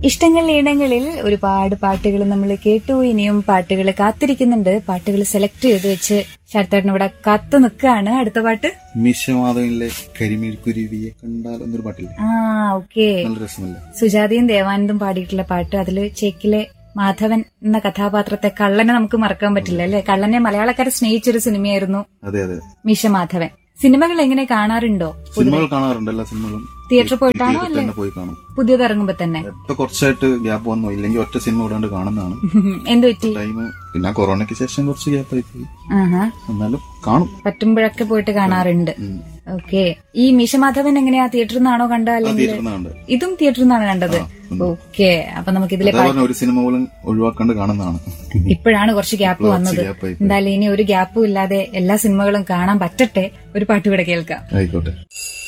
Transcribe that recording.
ഇഷ്ടങ്ങൾ ഈണങ്ങളിൽ ഒരുപാട് പാട്ടുകൾ നമ്മൾ കേട്ടു ഇനിയും പാട്ടുകൾ കാത്തിരിക്കുന്നുണ്ട് പാട്ടുകൾ സെലക്ട് ചെയ്ത് വെച്ച് ശരത്തേട്ടൻ ഇവിടെ കാത്തു നിൽക്കുകയാണ് അടുത്ത പാട്ട് മിശമാധവനിലെ കരിമീൽ കുരുവിയെ കണ്ടാൽ എന്നൊരു പാട്ടില്ലേ ആ ഓക്കെ നല്ല രസമല്ലേ സുജാതയും ദേവാനന്ദും പാടിയിട്ടുള്ള പാട്ട് അതില് ചേക്കിലെ മാധവൻ എന്ന കഥാപാത്രത്തെ കള്ളനെ നമുക്ക് മറക്കാൻ പറ്റില്ല അല്ലെ കള്ളനെ മലയാളക്കാരെ സ്നേഹിച്ചൊരു സിനിമയായിരുന്നു അതെ അതെ മീശ മാധവൻ സിനിമകൾ എങ്ങനെ കാണാറുണ്ടോ സിനിമകൾ കാണാറുണ്ട് എല്ലാ സിനിമകളും തിയേറ്ററിൽ പോയിട്ടാണോ തിയേറ്ററിൽ അല്ലെ തന്നെ പോയി കാണും പുതിയത് ഇറങ്ങുമ്പോ തന്നെ ഇപ്പൊ കുറച്ചായിട്ട് ഗ്യാപ്പ് വന്നു ഇല്ലെങ്കിൽ ഒറ്റ സിനിമ വിടാണ്ട് കാണുന്നതാണ് എന്ത് പറ്റി ടൈം പിന്നെ കൊറോണയ്ക്ക് ശേഷം കുറച്ച് ഗ്യാപ്പ് ആയി പോയി ആഹാ എന്നാലും കാണും പറ്റുമ്പോഴൊക്കെ പോയിട്ട് കാണാറുണ്ട് ഉം. ഓക്കെ ഈ മീശമാധവൻ എങ്ങനെയാ തിയേറ്ററിൽ നിന്നാണോ കണ്ടത് ആ അല്ലെങ്കിൽ തിയേറ്ററിൽ നിന്നാണ്ട് ഇതും തിയേറ്ററിൽ നിന്നാണ് കണ്ടത് ഓക്കെ അപ്പൊ നമുക്ക് ഇതിലെ അതാ പറഞ്ഞ ഒരു സിനിമ പോലും ഒഴിവാക്കാണ്ട് കാണുന്നതാണ് ഇപ്പോഴാണ് കുറച്ച് ഗ്യാപ്പ് വന്നത് ഗ്യാപ്പ് ആയി എന്തായാലും ഇനി ഒരു ഗ്യാപ്പും ഇല്ലാതെ എല്ലാ സിനിമകളും കാണാൻ പറ്റട്ടെ ഒരു പാട്ട് കൂടെ കേൾക്കാം ആയിക്കോട്ടെ